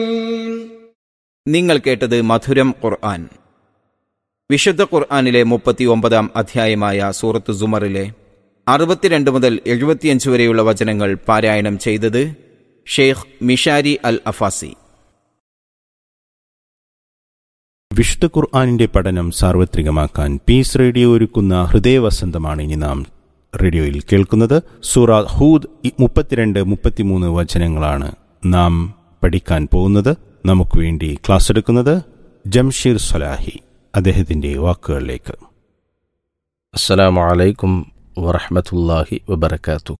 നിങ്ങൾ കേട്ടത് മധുരം ഖുർആൻ വിശുദ്ധ ഖുർആനിലെ മുപ്പത്തി ഒമ്പതാം അധ്യായമായ സൂറത്ത് സുമറിലെ അറുപത്തിരണ്ട് മുതൽ എഴുപത്തിയഞ്ച് വരെയുള്ള വചനങ്ങൾ പാരായണം ചെയ്തത് ഷെയ്ഖ് മിഷാരി അൽ അഫാസി വിശുദ്ധ ഖുർആാനിന്റെ പഠനം സാർവത്രികമാക്കാൻ പീസ് റേഡിയോ ഒരുക്കുന്ന ഹൃദയവസന്തമാണ് ഇനി നാം റേഡിയോയിൽ കേൾക്കുന്നത് സൂറ ഹൂദ് ഇ- മുപ്പത്തിരണ്ട് മുപ്പത്തിമൂന്ന് വചനങ്ങളാണ് നാം പഠിക്കാൻ പോകുന്നത് നമുക്ക് വേണ്ടി ക്ലാസ് എടുക്കുന്നത് ജംഷീർ സലാഹി അദ്ദേഹത്തിന്റെ വാക്കുകളിലേക്ക് السلام عليكم ورحمة الله وبركاته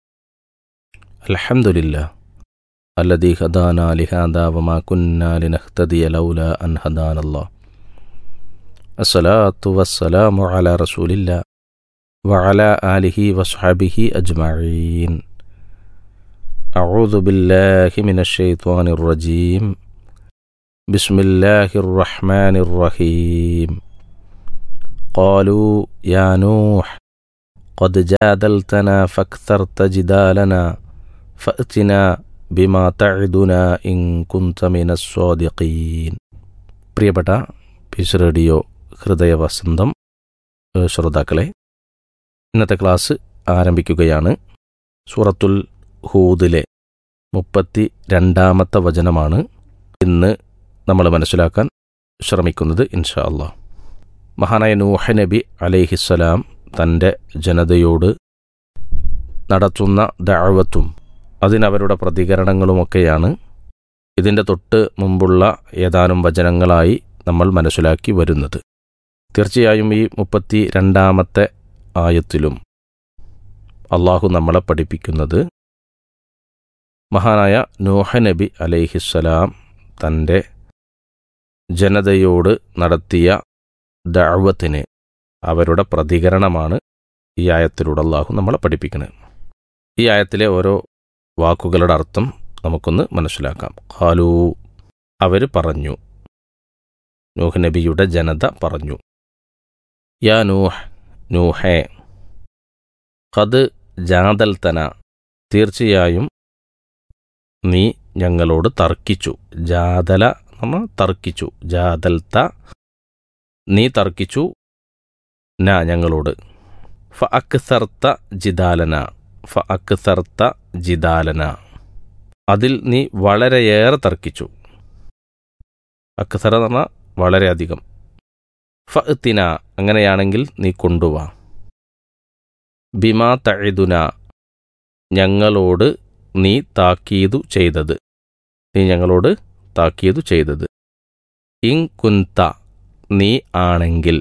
الحمد لله الذي هدانا لهذا وما كنا لنهتدي لولا أن هدانا الله الصلاة والسلام على رسول الله وعلى آله وصحبه أجمعين أعوذ بالله من الشيطان الرجيم بسم الله الرحمن الرحيم قالوا يا نوح قد جادلتنا فاكثرت جدالنا فأتنا بما تعدنا إن كنت من الصادقين പ്രിയപ്പെട്ട പീസ് റേഡിയോ ഹൃദയവസന്തം ഏഹ് ശ്രോതാക്കളെ ഇന്നത്തെ ക്ലാസ് ആരംഭിക്കുകയാണ് സൂറത്തുൽ ഹൂദിലെ മുപ്പത്തി രണ്ടാമത്തെ വചനമാണ് ഇന്ന് നമ്മൾ മനസ്സിലാക്കാൻ ശ്രമിക്കുന്നത് ഇൻഷാ അള്ളാഹ് മഹാനായ നൂഹ നബി അലൈഹിസ്സലാം തൻ്റെ ജനതയോട് നടത്തുന്ന ദഅവത്തും അതിനവരുടെ പ്രതികരണങ്ങളുമൊക്കെയാണ് ഇതിൻ്റെ തൊട്ട് മുമ്പുള്ള ഏതാനും വചനങ്ങളായി നമ്മൾ മനസ്സിലാക്കി വരുന്നത് തീർച്ചയായും ഈ മുപ്പത്തി രണ്ടാമത്തെ ആയത്തിലും അള്ളാഹു നമ്മളെ പഠിപ്പിക്കുന്നത് മഹാനായ നൂഹ നബി അലൈഹിസ്സലാം തൻ്റെ ജനതയോട് നടത്തിയ ദഅവത്തിന് അവരുടെ പ്രതികരണമാണ് ഈ ആയത്തിലൂടെ അള്ളാഹു നമ്മളെ പഠിപ്പിക്കുന്നത് ഈ ആയത്തിലെ ഓരോ വാക്കുകളുടെ അർത്ഥം നമുക്കൊന്ന് മനസ്സിലാക്കാം ഖാലൂ അവർ പറഞ്ഞു നൂഹ് നബിയുടെ ജനത പറഞ്ഞു യാ നൂഹ് നൂഹേ ഖദ് ജാതൽത്തന തീർച്ചയായും നീ ഞങ്ങളോട് തർക്കിച്ചു ജാതല നമ്മ തർക്കിച്ചു ജാതൽത്ത നീ തർക്കിച്ചു ന ഞങ്ങളോട് ഫ അക്സർത്ത ജിദാലന ഫ അക്സർത്ത ജിദാലന അതിൽ നീ വളരെയേറെ തർക്കിച്ചു അക്സറ എന്ന് പറഞ്ഞാൽ വളരെയധികം ഫ ഇത്തിന അങ്ങനെയാണെങ്കിൽ നീ കൊണ്ടുവാ ബിമാ തഴുതുന ഞങ്ങളോട് നീ താക്കീതു ചെയ്തത് നീ ഞങ്ങളോട് താക്കീതു ചെയ്തത് ഇൻ കുന്ത നീ ആണെങ്കിൽ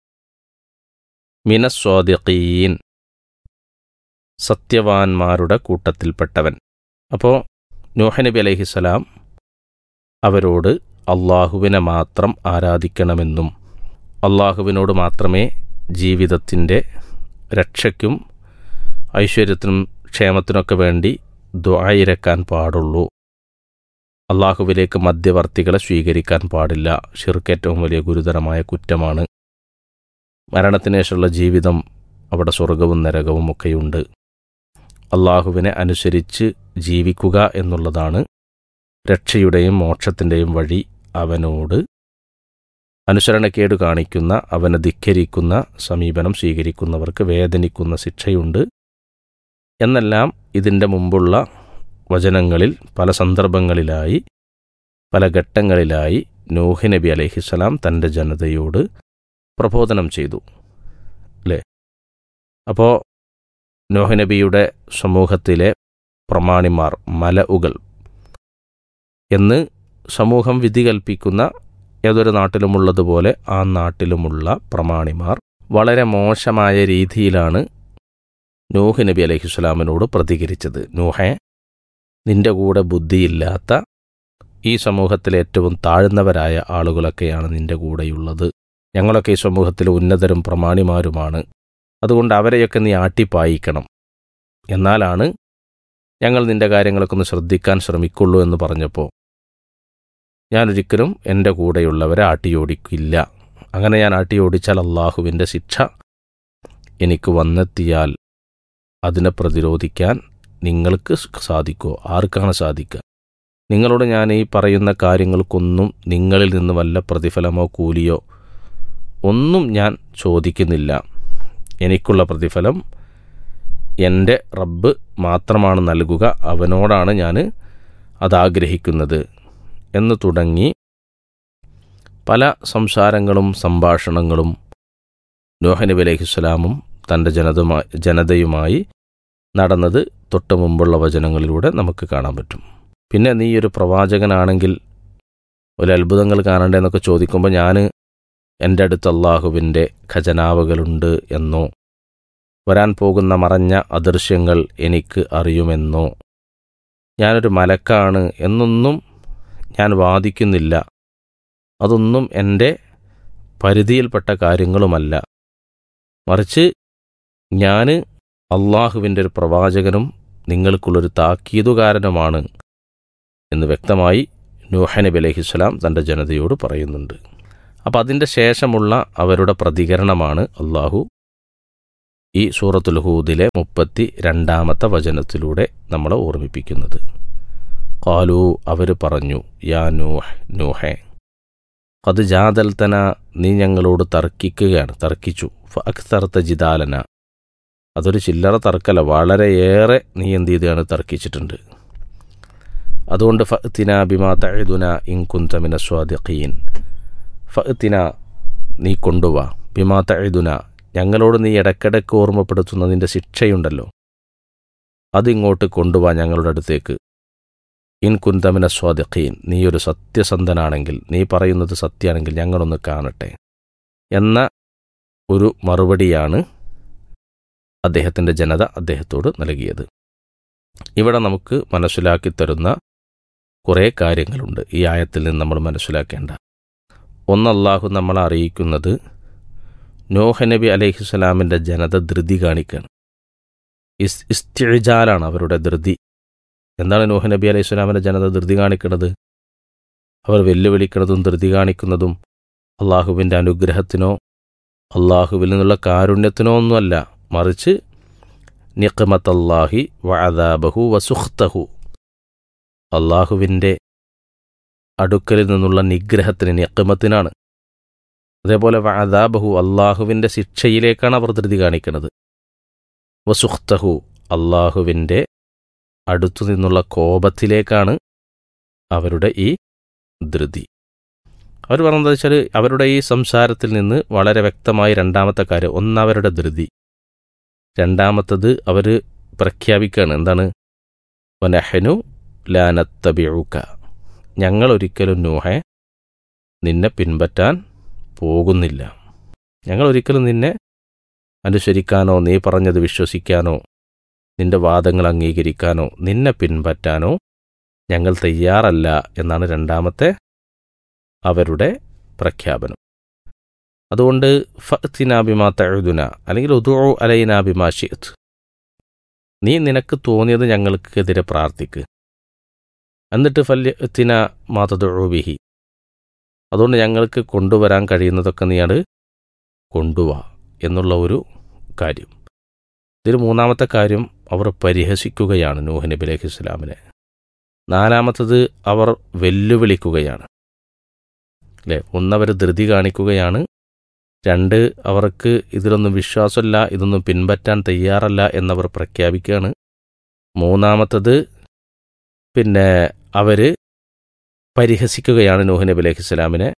മിനസ്വാദിഖീൻ സത്യവാന്മാരുടെ കൂട്ടത്തിൽപ്പെട്ടവൻ അപ്പോൾ നൂഹനബി അലൈഹിസ്സലാം അവരോട് അള്ളാഹുവിനെ മാത്രം ആരാധിക്കണമെന്നും അള്ളാഹുവിനോട് മാത്രമേ ജീവിതത്തിൻ്റെ രക്ഷയ്ക്കും ഐശ്വര്യത്തിനും ക്ഷേമത്തിനൊക്കെ വേണ്ടി ദ്വായിരക്കാൻ പാടുള്ളൂ അള്ളാഹുവിലേക്ക് മധ്യവർത്തികളെ സ്വീകരിക്കാൻ പാടില്ല ഷിർക്ക് ഏറ്റവും വലിയ ഗുരുതരമായ കുറ്റമാണ് മരണത്തിന് ശേഷമുള്ള ജീവിതം അവിടെ സ്വർഗവും നരകവും ഒക്കെയുണ്ട് അള്ളാഹുവിനെ അനുസരിച്ച് ജീവിക്കുക എന്നുള്ളതാണ് രക്ഷയുടെയും മോക്ഷത്തിൻ്റെയും വഴി അവനോട് അനുസരണക്കേട് കാണിക്കുന്ന അവനെ ധിക്കരിക്കുന്ന സമീപനം സ്വീകരിക്കുന്നവർക്ക് വേദനിക്കുന്ന ശിക്ഷയുണ്ട് എന്നെല്ലാം ഇതിൻ്റെ മുമ്പുള്ള വചനങ്ങളിൽ പല സന്ദർഭങ്ങളിലായി പല ഘട്ടങ്ങളിലായി നൂഹ് നബി അലൈഹിസ്സലാം തൻ്റെ ജനതയോട് പ്രബോധനം ചെയ്തു അല്ലേ അപ്പോൾ നോഹ് നബിയുടെ സമൂഹത്തിലെ പ്രമാണിമാർ മലഉകൾ എന്ന് സമൂഹം വിധി കൽപ്പിക്കുന്ന ഏതൊരു നാട്ടിലുമുള്ളതുപോലെ ആ നാട്ടിലുമുള്ള പ്രമാണിമാർ വളരെ മോശമായ രീതിയിലാണ് നൂഹ് നബി അലൈഹിസ്സലാമിനോട് പ്രതികരിച്ചത് നൂഹെ നിന്റെ കൂടെ ബുദ്ധിയില്ലാത്ത ഈ സമൂഹത്തിലെ ഏറ്റവും താഴ്ന്നവരായ ആളുകളൊക്കെയാണ് നിന്റെ കൂടെയുള്ളത് ഞങ്ങളൊക്കെ ഈ സമൂഹത്തിലെ ഉന്നതരും പ്രമാണിമാരുമാണ് അതുകൊണ്ട് അവരെയൊക്കെ നീ ആട്ടിപ്പായിക്കണം എന്നാലാണ് ഞങ്ങൾ നിന്റെ കാര്യങ്ങളൊക്കെ ഒന്ന് ശ്രദ്ധിക്കാൻ ശ്രമിക്കുള്ളൂ എന്ന് പറഞ്ഞപ്പോൾ ഞാനൊരിക്കലും എൻ്റെ കൂടെയുള്ളവരെ ആട്ടിയോടിക്കില്ല അങ്ങനെ ഞാൻ ആട്ടിയോടിച്ചാൽ അള്ളാഹുവിൻ്റെ ശിക്ഷ എനിക്ക് വന്നെത്തിയാൽ അതിനെ പ്രതിരോധിക്കാൻ നിങ്ങൾക്ക് സാധിക്കുമോ ആർക്കാണ് സാധിക്കുക നിങ്ങളോട് ഞാൻ ഈ പറയുന്ന കാര്യങ്ങൾക്കൊന്നും നിങ്ങളിൽ നിന്ന് വല്ല പ്രതിഫലമോ കൂലിയോ ഒന്നും ഞാൻ ചോദിക്കുന്നില്ല എനിക്കുള്ള പ്രതിഫലം എൻ്റെ റബ്ബ് മാത്രമാണ് നൽകുക അവനോടാണ് ഞാൻ അതാഗ്രഹിക്കുന്നത് എന്ന് തുടങ്ങി പല സംസാരങ്ങളും സംഭാഷണങ്ങളും നോഹ നബി അലൈഹിസ്സലാമും തൻ്റെ ജനതുമായി ജനതയുമായി നടന്നത് തൊട്ട് മുമ്പുള്ള വചനങ്ങളിലൂടെ നമുക്ക് കാണാൻ പറ്റും പിന്നെ നീ ഒരു പ്രവാചകനാണെങ്കിൽ ഒരു അത്ഭുതങ്ങൾ കാണണ്ടേന്നൊക്കെ ചോദിക്കുമ്പോൾ ഞാൻ എൻ്റെ അടുത്ത് അള്ളാഹുവിൻ്റെ ഖജനാവുകളുണ്ട് എന്നോ വരാൻ പോകുന്ന മറഞ്ഞ അദൃശ്യങ്ങൾ എനിക്ക് അറിയുമെന്നോ ഞാനൊരു മലക്കാണ് എന്നൊന്നും ഞാൻ വാദിക്കുന്നില്ല അതൊന്നും എൻ്റെ പരിധിയിൽപ്പെട്ട കാര്യങ്ങളുമല്ല മറിച്ച് ഞാൻ അള്ളാഹുവിൻ്റെ ഒരു പ്രവാചകനും നിങ്ങൾക്കുള്ളൊരു താക്കീതുകാരനുമാണ് എന്ന് വ്യക്തമായി നൂഹ നബി അലഹിസ്സലാം തൻ്റെ ജനതയോട് പറയുന്നുണ്ട് അപ്പം അതിൻ്റെ ശേഷമുള്ള അവരുടെ പ്രതികരണമാണ് അള്ളാഹു ഈ സൂറത്തുൽ ഹൂദിലെ മുപ്പത്തി രണ്ടാമത്തെ വചനത്തിലൂടെ നമ്മളെ ഓർമ്മിപ്പിക്കുന്നത് കാലു അവർ പറഞ്ഞു യാ നൂഹ് നൂഹെ അത് ജാതൽത്തന നീ ഞങ്ങളോട് തർക്കിക്കുകയാണ് തർക്കിച്ചു ഫക്തർത്ത ജിദാലന അതൊരു ചില്ലറ തർക്കല്ല വളരെയേറെ നീ എന്ത് ചെയ്താണ് തർക്കിച്ചിട്ടുണ്ട് അതുകൊണ്ട് ഫഅ്തിന ബിമാ തഴുതുന ഇൻകുന്തമിന സ്വാദിഖീൻ ഫഅ്തിന നീ കൊണ്ടുവാ ബിമാ തഴുതുന ഞങ്ങളോട് നീ ഇടയ്ക്കിടയ്ക്ക് ഓർമ്മപ്പെടുത്തുന്നതിൻ്റെ ശിക്ഷയുണ്ടല്ലോ അതിങ്ങോട്ട് കൊണ്ടുവാ ഞങ്ങളുടെ അടുത്തേക്ക് ഇൻ കുന്തമിന സ്വാദിഖീൻ നീ ഒരു സത്യസന്ധനാണെങ്കിൽ നീ പറയുന്നത് സത്യമാണെങ്കിൽ ഞങ്ങളൊന്ന് കാണട്ടെ എന്ന ഒരു മറുപടിയാണ് അദ്ദേഹത്തിൻ്റെ ജനത അദ്ദേഹത്തോട് നൽകിയത് ഇവിടെ നമുക്ക് മനസ്സിലാക്കി തരുന്ന കുറേ കാര്യങ്ങളുണ്ട് ഈ ആയത്തിൽ നിന്ന് നമ്മൾ മനസ്സിലാക്കേണ്ട ഒന്ന് അള്ളാഹു നമ്മളെ അറിയിക്കുന്നത് നോഹ നബി അലൈഹിസ്സലാമിൻ്റെ ജനത ധൃതി കാണിക്കുകയാണ് ഇസ് ഇസ്തിജാലാണ് അവരുടെ ധൃതി എന്താണ് നോഹ നബി അലൈഹി സ്വലാമിൻ്റെ ജനത ധൃതി കാണിക്കുന്നത് അവർ വെല്ലുവിളിക്കുന്നതും ധൃതി കാണിക്കുന്നതും അള്ളാഹുവിൻ്റെ അനുഗ്രഹത്തിനോ അള്ളാഹുവിൽ നിന്നുള്ള കാരുണ്യത്തിനോ ഒന്നുമല്ല മറിച്ച് നിഖമത്തല്ലാഹി വഅദാബഹു വസുഖ്തഹു അള്ളാഹുവിൻ്റെ അടുക്കലിൽ നിന്നുള്ള നിഗ്രഹത്തിന് നിഖമത്തിനാണ് അതേപോലെ വഅദാബഹു അള്ളാഹുവിൻ്റെ ശിക്ഷയിലേക്കാണ് അവർ ധൃതി കാണിക്കുന്നത് വസുഖ്തഹു അള്ളാഹുവിൻ്റെ അടുത്തു നിന്നുള്ള കോപത്തിലേക്കാണ് അവരുടെ ഈ ധൃതി അവർ പറഞ്ഞത് വെച്ചാൽ അവരുടെ ഈ സംസാരത്തിൽ നിന്ന് വളരെ വ്യക്തമായി രണ്ടാമത്തെ കാര്യം ഒന്നവരുടെ ധൃതി രണ്ടാമത്തത് അവർ പ്രഖ്യാപിക്കുകയാണ് എന്താണ് വനഹനു ലാനത്തബിഴുക്ക ഞങ്ങൾ ഒരിക്കലും നൂഹെ നിന്നെ പിൻപറ്റാൻ പോകുന്നില്ല ഞങ്ങൾ ഒരിക്കലും നിന്നെ അനുസരിക്കാനോ നീ പറഞ്ഞത് വിശ്വസിക്കാനോ നിന്റെ വാദങ്ങൾ അംഗീകരിക്കാനോ നിന്നെ പിൻപറ്റാനോ ഞങ്ങൾ തയ്യാറല്ല എന്നാണ് രണ്ടാമത്തെ അവരുടെ പ്രഖ്യാപനം അതുകൊണ്ട് ഫത്തിനാബിമാ തഴുതുന അല്ലെങ്കിൽ ഉദു അലൈനാബിമാ ഷിത്ത് നീ നിനക്ക് തോന്നിയത് ഞങ്ങൾക്കെതിരെ പ്രാർത്ഥിക്ക് എന്നിട്ട് ഫല്യത്തിന മാതദുബിഹി അതുകൊണ്ട് ഞങ്ങൾക്ക് കൊണ്ടുവരാൻ കഴിയുന്നതൊക്കെ നീ അത് കൊണ്ടുവാ എന്നുള്ള ഒരു കാര്യം ഇതിൽ മൂന്നാമത്തെ കാര്യം അവർ പരിഹസിക്കുകയാണ് നൂഹ് നബി അലൈഹി ഇസ്ലാമിനെ നാലാമത്തത് അവർ വെല്ലുവിളിക്കുകയാണ് അല്ലേ ഒന്നവർ ധൃതി കാണിക്കുകയാണ് രണ്ട് അവർക്ക് ഇതിലൊന്നും വിശ്വാസമല്ല ഇതൊന്നും പിൻപറ്റാൻ തയ്യാറല്ല എന്നവർ പ്രഖ്യാപിക്കുകയാണ് മൂന്നാമത്തത് പിന്നെ അവർ പരിഹസിക്കുകയാണ് നൂഹ് നബി അലൈഹി ഇസ്ലാമിനെ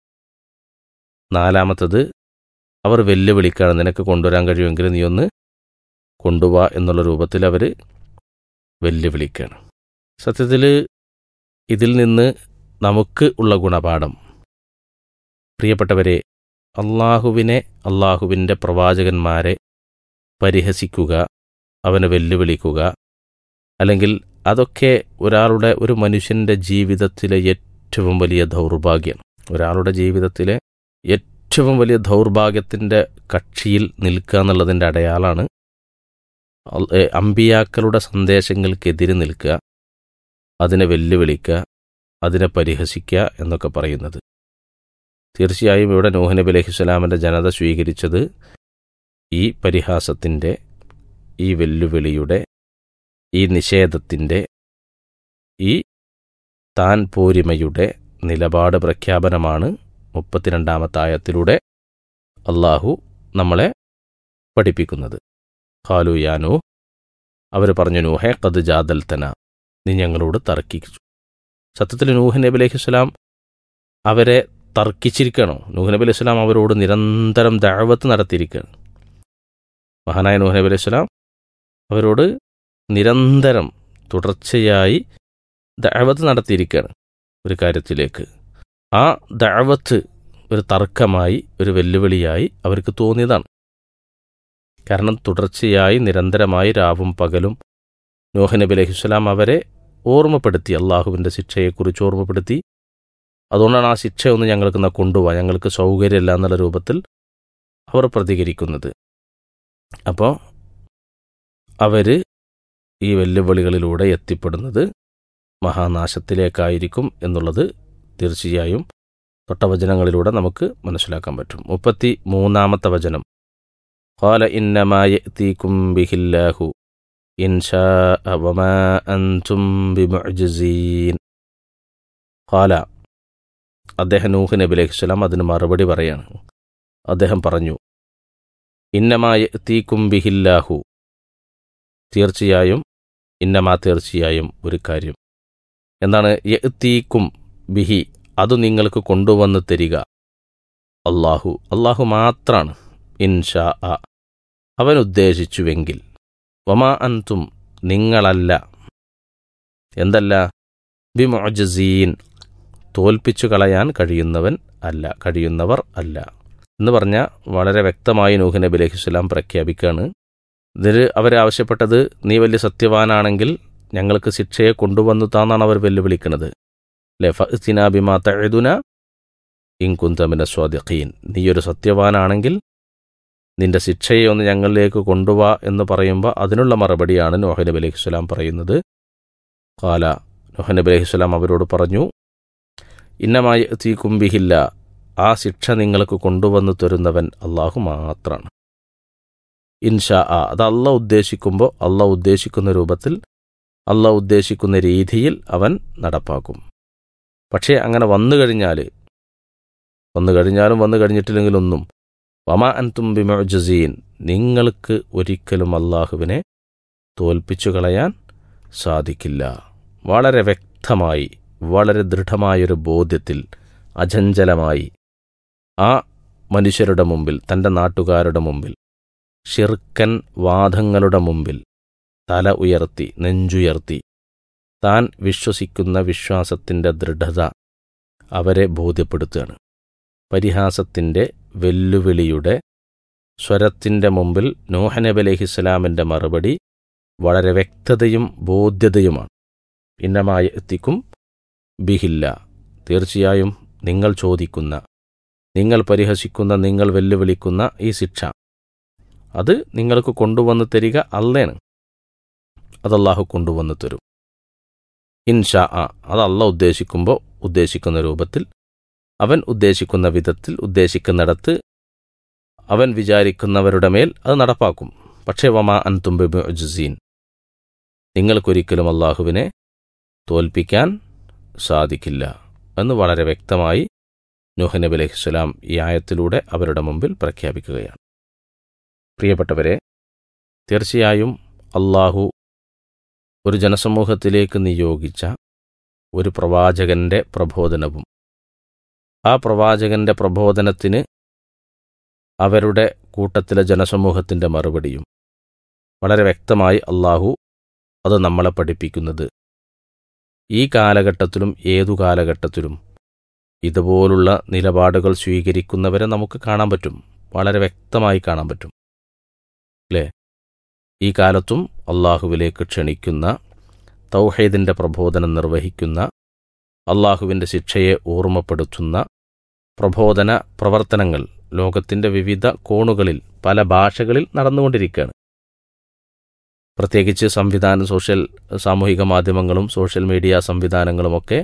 നാലാമത്തത് അവർ വെല്ലുവിളിക്കുകയാണ് നിനക്ക് കൊണ്ടുവരാൻ കഴിയുമെങ്കിൽ നീ ഒന്ന് കൊണ്ടുവാ എന്നുള്ള രൂപത്തിൽ അവർ വെല്ലുവിളിക്കുകയാണ് സത്യത്തിൽ ഇതിൽ നിന്ന് നമുക്ക് ഉള്ള ഗുണപാഠം പ്രിയപ്പെട്ടവരെ അള്ളാഹുവിനെ അള്ളാഹുവിൻ്റെ പ്രവാചകന്മാരെ പരിഹസിക്കുക അവനെ വെല്ലുവിളിക്കുക അല്ലെങ്കിൽ അതൊക്കെ ഒരാളുടെ ഒരു മനുഷ്യൻ്റെ ജീവിതത്തിലെ ഏറ്റവും വലിയ ദൗർഭാഗ്യം ഒരാളുടെ ജീവിതത്തിലെ ഏറ്റവും വലിയ ദൗർഭാഗ്യത്തിൻ്റെ കക്ഷിയിൽ നിൽക്കുക എന്നുള്ളതിൻ്റെ അടയാളാണ് അമ്പിയാക്കളുടെ സന്ദേശങ്ങൾക്കെതിരെ നിൽക്കുക അതിനെ വെല്ലുവിളിക്കുക അതിനെ പരിഹസിക്കുക എന്നൊക്കെ പറയുന്നത് തീർച്ചയായും ഇവിടെ നൂഹ് നബി അലഹിസ്വലാമിൻ്റെ ജനത സ്വീകരിച്ചത് ഈ പരിഹാസത്തിൻ്റെ ഈ വെല്ലുവിളിയുടെ ഈ നിഷേധത്തിൻ്റെ ഈ താൻ പോരിമയുടെ നിലപാട് പ്രഖ്യാപനമാണ് മുപ്പത്തിരണ്ടാമത്തെ ആയത്തിലൂടെ അള്ളാഹു നമ്മളെ പഠിപ്പിക്കുന്നത് ഖാലു യാനു അവർ പറഞ്ഞു നൂഹെ കത് ജാദൽത്തന നീ ഞങ്ങളോട് തർക്കിച്ചു സത്യത്തിൽ നൂഹ് നബി അലൈഹിസ്സലാം അവരെ തർക്കിച്ചിരിക്കണോ നൂഹ് നബി അലൈഹിസ്സലാം അവരോട് നിരന്തരം ദഅവത്ത് നടത്തിയിരിക്കുകയാണ് മഹാനായ നൂഹ് നബി അലൈഹിസ്സലാം അവരോട് നിരന്തരം തുടർച്ചയായി ദഅവത്ത് നടത്തിയിരിക്കുകയാണ് ഒരു കാര്യത്തിലേക്ക് ആ ദഅവത്ത് ഒരു തർക്കമായി ഒരു വെല്ലുവിളിയായി അവർക്ക് തോന്നിയതാണ് കാരണം തുടർച്ചയായി നിരന്തരമായി രാവും പകലും നോഹ നബി അലൈഹിസ്സലാം അവരെ ഓർമ്മപ്പെടുത്തി അള്ളാഹുവിൻ്റെ ശിക്ഷയെക്കുറിച്ച് ഓർമ്മപ്പെടുത്തി അതുകൊണ്ടാണ് ആ ശിക്ഷ ഒന്ന് ഞങ്ങൾക്ക് എന്നാ കൊണ്ടുപോവാ ഞങ്ങൾക്ക് സൗകര്യമില്ല എന്നുള്ള രൂപത്തിൽ അവർ പ്രതികരിക്കുന്നത് അപ്പോൾ അവർ ഈ വെല്ലുവിളികളിലൂടെ എത്തിപ്പെടുന്നത് മഹാനാശത്തിലേക്കായിരിക്കും എന്നുള്ളത് തീർച്ചയായും തൊട്ടവചനങ്ങളിലൂടെ നമുക്ക് മനസ്സിലാക്കാൻ പറ്റും മുപ്പത്തി മൂന്നാമത്തെ വചനം قال إنما يأتيكم به الله إن شاء وما أنتم بمعجزين قال അദ്ദേഹം നൂഹ് നബി അലൈഹി സ്വലാം അതിന് മറുപടി പറയാണ് അദ്ദേഹം പറഞ്ഞു ഇന്നമായ തീക്കും ബിഹില്ലാഹു തീർച്ചയായും ഇന്നമാ തീർച്ചയായും ഒരു കാര്യം എന്താണ് യത്തീക്കും ബിഹി അത് നിങ്ങൾക്ക് കൊണ്ടുവന്ന് തരിക അള്ളാഹു അള്ളാഹു മാത്രാണ് ഇൻഷാ അ അവൻ ഉദ്ദേശിച്ചുവെങ്കിൽ വമാ അൻതും നിങ്ങളല്ല എന്തല്ല ബിമൊജസീൻ തോൽപ്പിച്ചു കളയാൻ കഴിയുന്നവൻ അല്ല കഴിയുന്നവർ അല്ല എന്ന് പറഞ്ഞ വളരെ വ്യക്തമായി നൂഹ് നബി അലൈഹിസ്സലാം പ്രഖ്യാപിക്കുകയാണ് ഇതിൽ അവരാവശ്യപ്പെട്ടത് നീ വലിയ സത്യവാനാണെങ്കിൽ ഞങ്ങൾക്ക് ശിക്ഷയെ കൊണ്ടുവന്നു താന്നാണ് അവർ വെല്ലുവിളിക്കുന്നത് അല്ലെ ഫിനാ ബിമാ തഴുതുന ഇൻകുന്തമിന സ്വാദിഖീൻ നീയൊരു സത്യവാനാണെങ്കിൽ നിന്റെ ശിക്ഷയെ ഒന്ന് ഞങ്ങളിലേക്ക് കൊണ്ടുവാ എന്ന് പറയുമ്പോൾ അതിനുള്ള മറുപടിയാണ് നോഹ നബി അലൈഹി സ്വലാം പറയുന്നത് കാല നോഹ നബി അലൈഹി സ്വലാം അവരോട് പറഞ്ഞു ഇന്നമായി തീ കുംബിഹില്ല ആ ശിക്ഷ നിങ്ങൾക്ക് കൊണ്ടുവന്നു തരുന്നവൻ അള്ളാഹു മാത്രമാണ് ഇൻഷാ ആ അത് അല്ല ഉദ്ദേശിക്കുമ്പോൾ അല്ല ഉദ്ദേശിക്കുന്ന രൂപത്തിൽ അല്ല ഉദ്ദേശിക്കുന്ന രീതിയിൽ അവൻ നടപ്പാക്കും പക്ഷേ അങ്ങനെ വന്നു കഴിഞ്ഞാൽ വന്നു കഴിഞ്ഞാലും വന്നു കഴിഞ്ഞിട്ടില്ലെങ്കിലൊന്നും വമാ അൻതും ബിമൊജസീൻ നിങ്ങൾക്ക് ഒരിക്കലും അള്ളാഹുവിനെ തോൽപ്പിച്ചു കളയാൻ സാധിക്കില്ല വളരെ വ്യക്തമായി വളരെ ദൃഢമായൊരു ബോധ്യത്തിൽ അചഞ്ചലമായി ആ മനുഷ്യരുടെ മുമ്പിൽ തൻ്റെ നാട്ടുകാരുടെ മുമ്പിൽ ഷിർക്കൻ വാദങ്ങളുടെ മുമ്പിൽ തല ഉയർത്തി നെഞ്ചുയർത്തി താൻ വിശ്വസിക്കുന്ന വിശ്വാസത്തിൻ്റെ ദൃഢത അവരെ ബോധ്യപ്പെടുത്തുകയാണ് പരിഹാസത്തിൻ്റെ വെല്ലുവിളിയുടെ സ്വരത്തിൻ്റെ മുമ്പിൽ നോഹനബ് അലഹിസ്സലാമിൻ്റെ മറുപടി വളരെ വ്യക്തതയും ബോധ്യതയുമാണ് ഇന്നമായ എത്തിക്കും ബിഹില്ല തീർച്ചയായും നിങ്ങൾ ചോദിക്കുന്ന നിങ്ങൾ പരിഹസിക്കുന്ന നിങ്ങൾ വെല്ലുവിളിക്കുന്ന ഈ ശിക്ഷ അത് നിങ്ങൾക്ക് കൊണ്ടുവന്ന് തരിക അല്ലേണ് അതല്ലാഹു കൊണ്ടുവന്ന് തരും ഇൻഷാ ആ അത് അല്ല ഉദ്ദേശിക്കുമ്പോൾ ഉദ്ദേശിക്കുന്ന രൂപത്തിൽ അവൻ ഉദ്ദേശിക്കുന്ന വിധത്തിൽ ഉദ്ദേശിക്കുന്നിടത്ത് അവൻ വിചാരിക്കുന്നവരുടെ മേൽ അത് നടപ്പാക്കും പക്ഷേ വമാ അൻതുംബിജുസീൻ നിങ്ങൾക്കൊരിക്കലും അള്ളാഹുവിനെ തോൽപ്പിക്കാൻ സാധിക്കില്ല എന്ന് വളരെ വ്യക്തമായി നൂഹ് നബി അലൈഹിസ്സലാം ഈ ആയത്തിലൂടെ അവരുടെ മുമ്പിൽ പ്രഖ്യാപിക്കുകയാണ് പ്രിയപ്പെട്ടവരെ തീർച്ചയായും അള്ളാഹു ഒരു ജനസമൂഹത്തിലേക്ക് നിയോഗിച്ച ഒരു പ്രവാചകന്റെ പ്രബോധനവും ആ പ്രവാചകന്റെ പ്രബോധനത്തിന് അവരുടെ കൂട്ടത്തിലെ ജനസമൂഹത്തിന്റെ മറുപടിയും വളരെ വ്യക്തമായി അള്ളാഹു അത് നമ്മളെ പഠിപ്പിക്കുന്നത് ഈ കാലഘട്ടത്തിലും ഏതു കാലഘട്ടത്തിലും ഇതുപോലുള്ള നിലപാടുകൾ സ്വീകരിക്കുന്നവരെ നമുക്ക് കാണാൻ പറ്റും വളരെ വ്യക്തമായി കാണാൻ പറ്റും അല്ലേ ഈ കാലത്തും അള്ളാഹുവിലേക്ക് ക്ഷണിക്കുന്ന തൗഹീദിന്റെ പ്രബോധനം നിർവഹിക്കുന്ന അള്ളാഹുവിൻ്റെ ശിക്ഷയെ ഓർമ്മപ്പെടുത്തുന്ന പ്രബോധന പ്രവർത്തനങ്ങൾ ലോകത്തിൻ്റെ വിവിധ കോണുകളിൽ പല ഭാഷകളിൽ നടന്നുകൊണ്ടിരിക്കുകയാണ് പ്രത്യേകിച്ച് സംവിധാനം സോഷ്യൽ സാമൂഹിക മാധ്യമങ്ങളും സോഷ്യൽ മീഡിയ സംവിധാനങ്ങളുമൊക്കെ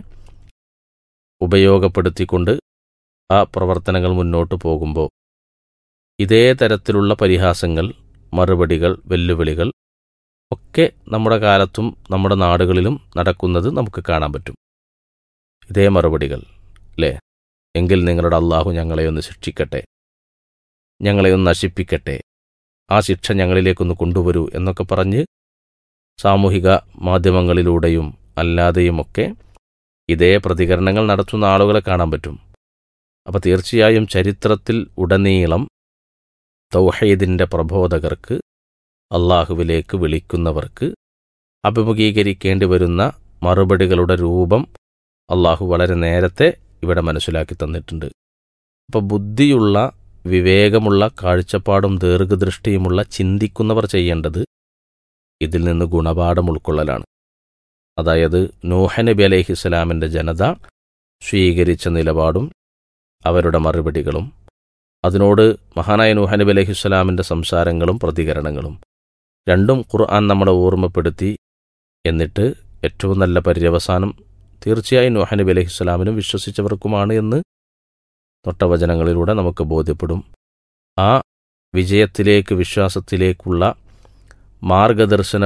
ഉപയോഗപ്പെടുത്തിക്കൊണ്ട് ആ പ്രവർത്തനങ്ങൾ മുന്നോട്ട് പോകുമ്പോൾ ഇതേ തരത്തിലുള്ള പരിഹാസങ്ങൾ മറുപടികൾ വെല്ലുവിളികൾ ഒക്കെ നമ്മുടെ കാലത്തും നമ്മുടെ നാടുകളിലും നടക്കുന്നത് നമുക്ക് കാണാൻ പറ്റും ഇതേ മറുപടികൾ അല്ലേ എങ്കിൽ നിങ്ങളുടെ അള്ളാഹു ഞങ്ങളെ ഒന്ന് ശിക്ഷിക്കട്ടെ ഞങ്ങളെ ഒന്ന് നശിപ്പിക്കട്ടെ ആ ശിക്ഷ ഞങ്ങളിലേക്കൊന്ന് കൊണ്ടുവരൂ എന്നൊക്കെ പറഞ്ഞ് സാമൂഹിക മാധ്യമങ്ങളിലൂടെയും അല്ലാതെയുമൊക്കെ ഇതേ പ്രതികരണങ്ങൾ നടത്തുന്ന ആളുകളെ കാണാൻ പറ്റും അപ്പോൾ തീർച്ചയായും ചരിത്രത്തിൽ ഉടനീളം തൗഹീദിൻ്റെ പ്രബോധകർക്ക് അള്ളാഹുവിലേക്ക് വിളിക്കുന്നവർക്ക് അഭിമുഖീകരിക്കേണ്ടി വരുന്ന മറുപടികളുടെ രൂപം അള്ളാഹു വളരെ നേരത്തെ ഇവിടെ മനസ്സിലാക്കി തന്നിട്ടുണ്ട് അപ്പോൾ ബുദ്ധിയുള്ള വിവേകമുള്ള കാഴ്ചപ്പാടും ദീർഘദൃഷ്ടിയുമുള്ള ചിന്തിക്കുന്നവർ ചെയ്യേണ്ടത് ഇതിൽ നിന്ന് ഗുണപാഠം ഉൾക്കൊള്ളലാണ് അതായത് നൂഹ നബി അലൈഹിസ്സലാമിൻ്റെ ജനത സ്വീകരിച്ച നിലപാടും അവരുടെ മറുപടികളും അതിനോട് മഹാനായ നൂഹ നബി അലൈഹിസ്സലാമിൻ്റെ സംസാരങ്ങളും പ്രതികരണങ്ങളും രണ്ടും ഖുർആൻ നമ്മളെ ഓർമ്മപ്പെടുത്തി എന്നിട്ട് ഏറ്റവും നല്ല പര്യവസാനം തീർച്ചയായും നൂഹ നബി അലൈഹിസ്സലാമിനും വിശ്വസിച്ചവർക്കുമാണ് എന്ന് തൊട്ടവചനങ്ങളിലൂടെ നമുക്ക് ബോധ്യപ്പെടും ആ വിജയത്തിലേക്ക് വിശ്വാസത്തിലേക്കുള്ള മാർഗദർശന